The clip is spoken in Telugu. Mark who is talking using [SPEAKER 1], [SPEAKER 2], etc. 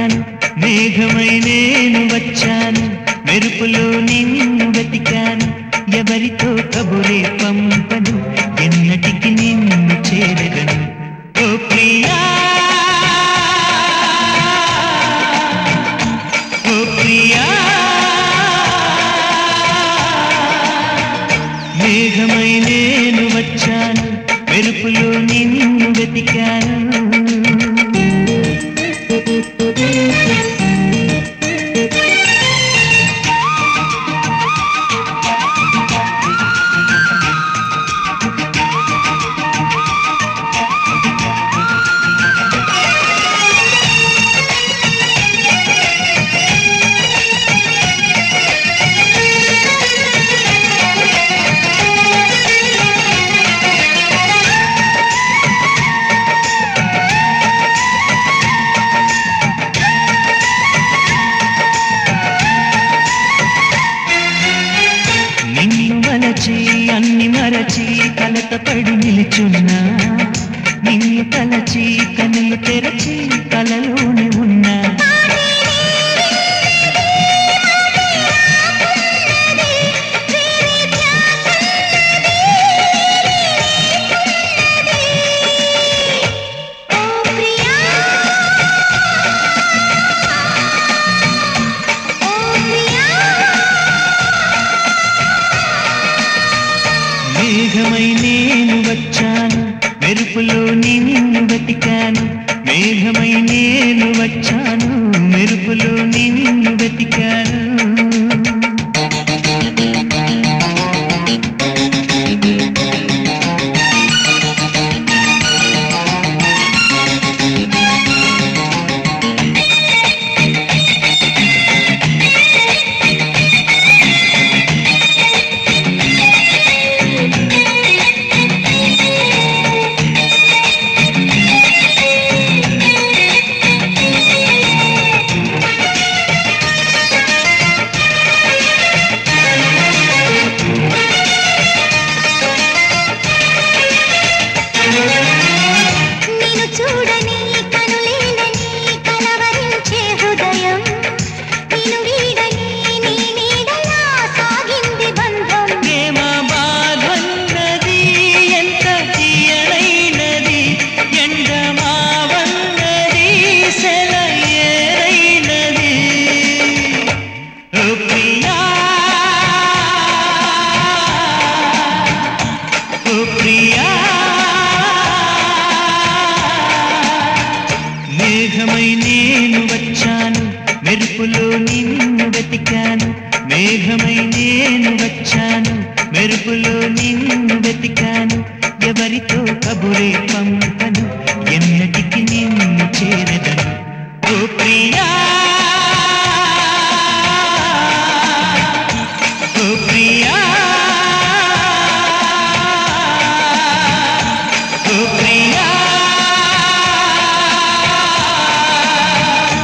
[SPEAKER 1] వెతికాను మేఘమై నేను వచ్చాను మెరుపులో నిన్ను వెతికాను ఎవరితో కబురే పంపను ఎన్నటికి నిన్ను చేరగను ఓ ప్రియా ఓ ప్రియా మేఘమై నేను వచ్చాను మెరుపులో నిన్ను వెతికాను నిన్ను మలచి అన్ని మరచి కలత పడి నిలుచున్నా నిన్ను తలచి కన్నులు తెరచి కలలోనే ఉన్నా
[SPEAKER 2] ఓ ప్రియా ఓ ప్రియా
[SPEAKER 1] మేఘమై నేను వచ్చాను మెరుపులో నిన్ను వెతికాను మేఘమై నేను వచ్చాను మెరుపులో నిన్ను వెతికాను
[SPEAKER 2] నిన్ను చూడని కనులేనని కలవరించే హృదయం నిన్ను వీడని నీ నీడలా సాగింది బంధం
[SPEAKER 1] ప్రేమ బాధన్నది ఎంత తీయనైనది ఎండమావన్నది సెలయేరైనది ఓ ప్రియా ఓ ప్రియా మేఘమై నేను వచ్చాను మెరుపులో నిన్ను వెతికాను మేఘమై నేను వచ్చాను మెరుపులో నిన్ను వెతికాను ఎవరితో కబురే పంపను ఎన్నటికి నిన్ను చేరదను ఓ